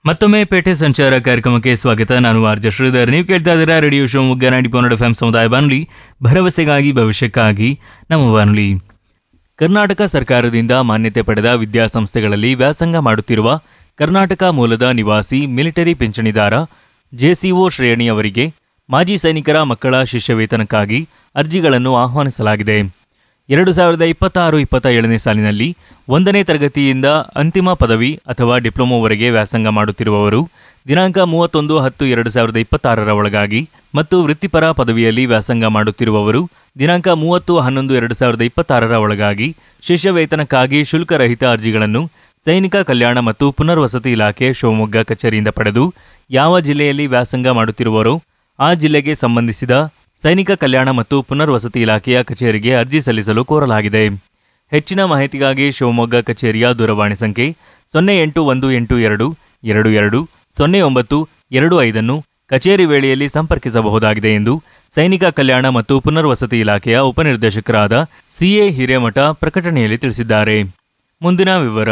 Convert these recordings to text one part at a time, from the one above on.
ಮತ್ತೊಮ್ಮೆ ಪೇಟೆ ಸಂಚಾರ ಕಾರ್ಯಕ್ರಮಕ್ಕೆ ಸ್ವಾಗತ ನಾನು ಆರ್ಜ ಶ್ರೀಧರ್ ನೀವು ಕೇಳ್ತಾ ಇದ್ದೀರಾ ರೇಡಿಯೋ ಶಿವಮೊಗ್ಗ ನಾಡಿ ಪನ್ನಡ ಎಫ್ ಸಮುದಾಯ ಬಾನುಲಿ ಭರವಸೆಗಾಗಿ ಭವಿಷ್ಯಕ್ಕಾಗಿ ನಮ್ಮ ಬಾನುಲಿ ಕರ್ನಾಟಕ ಸರ್ಕಾರದಿಂದ ಮಾನ್ಯತೆ ಪಡೆದ ವಿದ್ಯಾಸಂಸ್ಥೆಗಳಲ್ಲಿ ವ್ಯಾಸಂಗ ಮಾಡುತ್ತಿರುವ ಕರ್ನಾಟಕ ಮೂಲದ ನಿವಾಸಿ ಮಿಲಿಟರಿ ಪಿಂಚಣಿದಾರ ಜೆಸಿಒ ಶ್ರೇಣಿಯವರಿಗೆ ಮಾಜಿ ಸೈನಿಕರ ಮಕ್ಕಳ ಶಿಷ್ಯವೇತನಕ್ಕಾಗಿ ಅರ್ಜಿಗಳನ್ನು ಆಹ್ವಾನಿಸಲಾಗಿದೆ ಎರಡು ಸಾವಿರದ ಇಪ್ಪತ್ತಾರು ಇಪ್ಪತ್ತ ಏಳನೇ ಸಾಲಿನಲ್ಲಿ ಒಂದನೇ ತರಗತಿಯಿಂದ ಅಂತಿಮ ಪದವಿ ಅಥವಾ ಡಿಪ್ಲೊಮೊವರೆಗೆ ವ್ಯಾಸಂಗ ಮಾಡುತ್ತಿರುವವರು ದಿನಾಂಕ ಮೂವತ್ತೊಂದು ಹತ್ತು ಎರಡು ಸಾವಿರದ ಇಪ್ಪತ್ತಾರರ ಒಳಗಾಗಿ ಮತ್ತು ವೃತ್ತಿಪರ ಪದವಿಯಲ್ಲಿ ವ್ಯಾಸಂಗ ಮಾಡುತ್ತಿರುವವರು ದಿನಾಂಕ ಮೂವತ್ತು ಹನ್ನೊಂದು ಎರಡು ಸಾವಿರದ ಇಪ್ಪತ್ತಾರರ ಒಳಗಾಗಿ ಶಿಷ್ಯ ವೇತನಕ್ಕಾಗಿ ಶುಲ್ಕರಹಿತ ಅರ್ಜಿಗಳನ್ನು ಸೈನಿಕ ಕಲ್ಯಾಣ ಮತ್ತು ಪುನರ್ವಸತಿ ಇಲಾಖೆ ಶಿವಮೊಗ್ಗ ಕಚೇರಿಯಿಂದ ಪಡೆದು ಯಾವ ಜಿಲ್ಲೆಯಲ್ಲಿ ವ್ಯಾಸಂಗ ಮಾಡುತ್ತಿರುವರೋ ಆ ಜಿಲ್ಲೆಗೆ ಸಂಬಂಧಿಸಿದ ಸೈನಿಕ ಕಲ್ಯಾಣ ಮತ್ತು ಪುನರ್ವಸತಿ ಇಲಾಖೆಯ ಕಚೇರಿಗೆ ಅರ್ಜಿ ಸಲ್ಲಿಸಲು ಕೋರಲಾಗಿದೆ ಹೆಚ್ಚಿನ ಮಾಹಿತಿಗಾಗಿ ಶಿವಮೊಗ್ಗ ಕಚೇರಿಯ ದೂರವಾಣಿ ಸಂಖ್ಯೆ ಸೊನ್ನೆ ಎಂಟು ಒಂದು ಎಂಟು ಎರಡು ಎರಡು ಎರಡು ಸೊನ್ನೆ ಒಂಬತ್ತು ಎರಡು ಐದನ್ನು ಕಚೇರಿ ವೇಳೆಯಲ್ಲಿ ಸಂಪರ್ಕಿಸಬಹುದಾಗಿದೆ ಎಂದು ಸೈನಿಕ ಕಲ್ಯಾಣ ಮತ್ತು ಪುನರ್ವಸತಿ ಇಲಾಖೆಯ ಉಪನಿರ್ದೇಶಕರಾದ ಸಿಎ ಹಿರೇಮಠ ಪ್ರಕಟಣೆಯಲ್ಲಿ ತಿಳಿಸಿದ್ದಾರೆ ಮುಂದಿನ ವಿವರ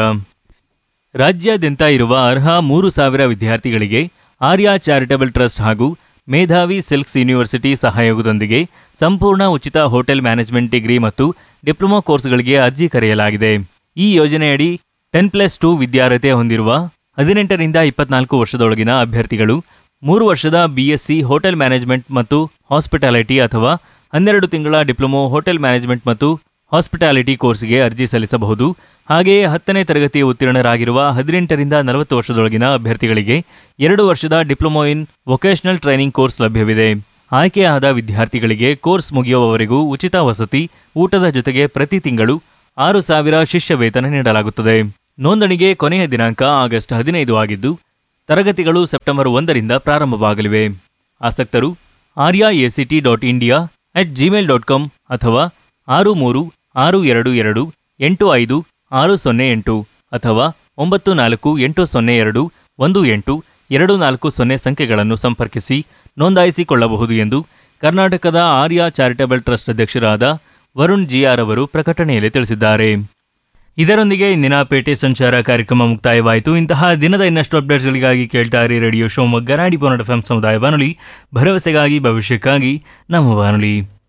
ರಾಜ್ಯಾದ್ಯಂತ ಇರುವ ಅರ್ಹ ಮೂರು ಸಾವಿರ ವಿದ್ಯಾರ್ಥಿಗಳಿಗೆ ಆರ್ಯ ಚಾರಿಟಬಲ್ ಟ್ರಸ್ಟ್ ಹಾಗೂ ಮೇಧಾವಿ ಸಿಲ್ಕ್ಸ್ ಯೂನಿವರ್ಸಿಟಿ ಸಹಯೋಗದೊಂದಿಗೆ ಸಂಪೂರ್ಣ ಉಚಿತ ಹೋಟೆಲ್ ಮ್ಯಾನೇಜ್ಮೆಂಟ್ ಡಿಗ್ರಿ ಮತ್ತು ಡಿಪ್ಲೊಮಾ ಕೋರ್ಸ್ಗಳಿಗೆ ಅರ್ಜಿ ಕರೆಯಲಾಗಿದೆ ಈ ಯೋಜನೆಯಡಿ ಟೆನ್ ಪ್ಲಸ್ ಟೂ ವಿದ್ಯಾರ್ಹತೆ ಹೊಂದಿರುವ ಹದಿನೆಂಟರಿಂದ ಇಪ್ಪತ್ನಾಲ್ಕು ವರ್ಷದೊಳಗಿನ ಅಭ್ಯರ್ಥಿಗಳು ಮೂರು ವರ್ಷದ ಬಿಎಸ್ಸಿ ಹೋಟೆಲ್ ಮ್ಯಾನೇಜ್ಮೆಂಟ್ ಮತ್ತು ಹಾಸ್ಪಿಟಾಲಿಟಿ ಅಥವಾ ಹನ್ನೆರಡು ತಿಂಗಳ ಡಿಪ್ಲೊಮೊ ಹೋಟೆಲ್ ಮ್ಯಾನೇಜ್ಮೆಂಟ್ ಮತ್ತು ಹಾಸ್ಪಿಟಾಲಿಟಿ ಕೋರ್ಸ್ಗೆ ಅರ್ಜಿ ಸಲ್ಲಿಸಬಹುದು ಹಾಗೆಯೇ ಹತ್ತನೇ ತರಗತಿ ಉತ್ತೀರ್ಣರಾಗಿರುವ ಹದಿನೆಂಟರಿಂದ ನಲವತ್ತು ವರ್ಷದೊಳಗಿನ ಅಭ್ಯರ್ಥಿಗಳಿಗೆ ಎರಡು ವರ್ಷದ diploma in vocational training course ಲಭ್ಯವಿದೆ ಆಯ್ಕೆಯಾದ ವಿದ್ಯಾರ್ಥಿಗಳಿಗೆ ಕೋರ್ಸ್ ಮುಗಿಯುವವರೆಗೂ ಉಚಿತ ವಸತಿ ಊಟದ ಜೊತೆಗೆ ಪ್ರತಿ ತಿಂಗಳು ಆರು ಸಾವಿರ ಶಿಷ್ಯ ವೇತನ ನೀಡಲಾಗುತ್ತದೆ ನೋಂದಣಿಗೆ ಕೊನೆಯ ದಿನಾಂಕ ಆಗಸ್ಟ್ ಹದಿನೈದು ಆಗಿದ್ದು ತರಗತಿಗಳು ಸೆಪ್ಟೆಂಬರ್ ಒಂದರಿಂದ ಪ್ರಾರಂಭವಾಗಲಿವೆ ಆಸಕ್ತರು Arya ACT dot India at Gmail dot com ಅಥವಾ ಆರು ಮೂರು ಆರು ಎರಡು ಎರಡು ಎಂಟು ಐದು ಆರು ಸೊನ್ನೆ ಎಂಟು ಅಥವಾ ಒಂಬತ್ತು ನಾಲ್ಕು ಎಂಟು ಸೊನ್ನೆ ಎರಡು ಒಂದು ಎಂಟು ಎರಡು ನಾಲ್ಕು ಸೊನ್ನೆ ಸಂಖ್ಯೆಗಳನ್ನು ಸಂಪರ್ಕಿಸಿ ನೋಂದಾಯಿಸಿಕೊಳ್ಳಬಹುದು ಎಂದು ಕರ್ನಾಟಕದ ಆರ್ಯ ಚಾರಿಟಬಲ್ ಟ್ರಸ್ಟ್ ಅಧ್ಯಕ್ಷರಾದ ವರುಣ್ ಜಿಆರ್ ಅವರು ಪ್ರಕಟಣೆಯಲ್ಲಿ ತಿಳಿಸಿದ್ದಾರೆ ಇದರೊಂದಿಗೆ ಇಂದಿನ ಪೇಟೆ ಸಂಚಾರ ಕಾರ್ಯಕ್ರಮ ಮುಕ್ತಾಯವಾಯಿತು ಇಂತಹ ದಿನದ ಇನ್ನಷ್ಟು ಅಪ್ಡೇಟ್ಸ್ಗಳಿಗಾಗಿ ಕೇಳ್ತಾ ಇರಿ ರೇಡಿಯೋ ಶಿವಮೊಗ್ಗ ನಾಡಿ ಪೊನ್ನಡ ಎಫ್ ಸಮುದಾಯ ಬಾನುಲಿ ಭರವಸೆಗಾಗಿ ಭವಿಷ್ಯಕ್ಕಾಗಿ ನಮ್ಮ ಬಾನುಲಿ